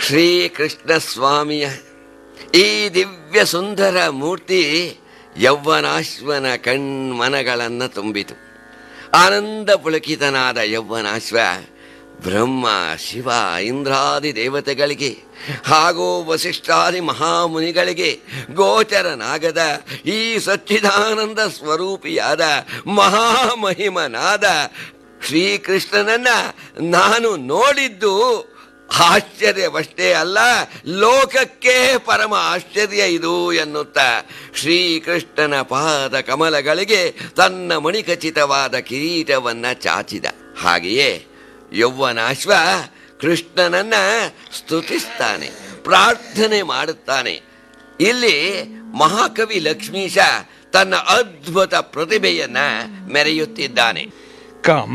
ಶ್ರೀಕೃಷ್ಣ ಸ್ವಾಮಿಯ ಈ ದಿವ್ಯ ಸುಂದರ ಮೂರ್ತಿ ಯೌವನಾಶ್ವನ ಕಣ್ಮನಗಳನ್ನು ತುಂಬಿತು ಆನಂದ ಪುಳಕಿತನಾದ ಯೌವನಾಶ್ವ ಬ್ರಹ್ಮ ಶಿವ ಇಂದ್ರಾದಿ ದೇವತೆಗಳಿಗೆ ಹಾಗೂ ವಸಿಷ್ಠಾದಿ ಮಹಾಮುನಿಗಳಿಗೆ ಗೋಚರನಾಗದ ಈ ಸಚ್ಚಿದಾನಂದ ಸ್ವರೂಪಿಯಾದ ಮಹಾಮಹಿಮನಾದ ಶ್ರೀಕೃಷ್ಣನನ್ನ ನಾನು ನೋಡಿದ್ದು ಆಶ್ಚರ್ಯವಷ್ಟೇ ಅಲ್ಲ ಲೋಕಕ್ಕೆ ಪರಮ ಆಶ್ಚರ್ಯ ಇದು ಎನ್ನುತ್ತಾ ಶ್ರೀಕೃಷ್ಣನ ಪಾದ ಕಮಲಗಳಿಗೆ ತನ್ನ ಮಣಿಖಚಿತವಾದ ಕಿರೀಟವನ್ನ ಚಾಚಿದ ಹಾಗೆಯೇ ಯೌವನಾಶ್ವ ಕೃಷ್ಣನನ್ನ ಸ್ತುತಿಸ್ತಾನೆ ಪ್ರಾರ್ಥನೆ ಮಾಡುತ್ತಾನೆ ಇಲ್ಲಿ ಮಹಾಕವಿ ಲಕ್ಷ್ಮೀಶ ತನ್ನ ಅದ್ಭುತ ಪ್ರತಿಭೆಯನ್ನ ಮೆರೆಯುತ್ತಿದ್ದಾನೆ ಕಂ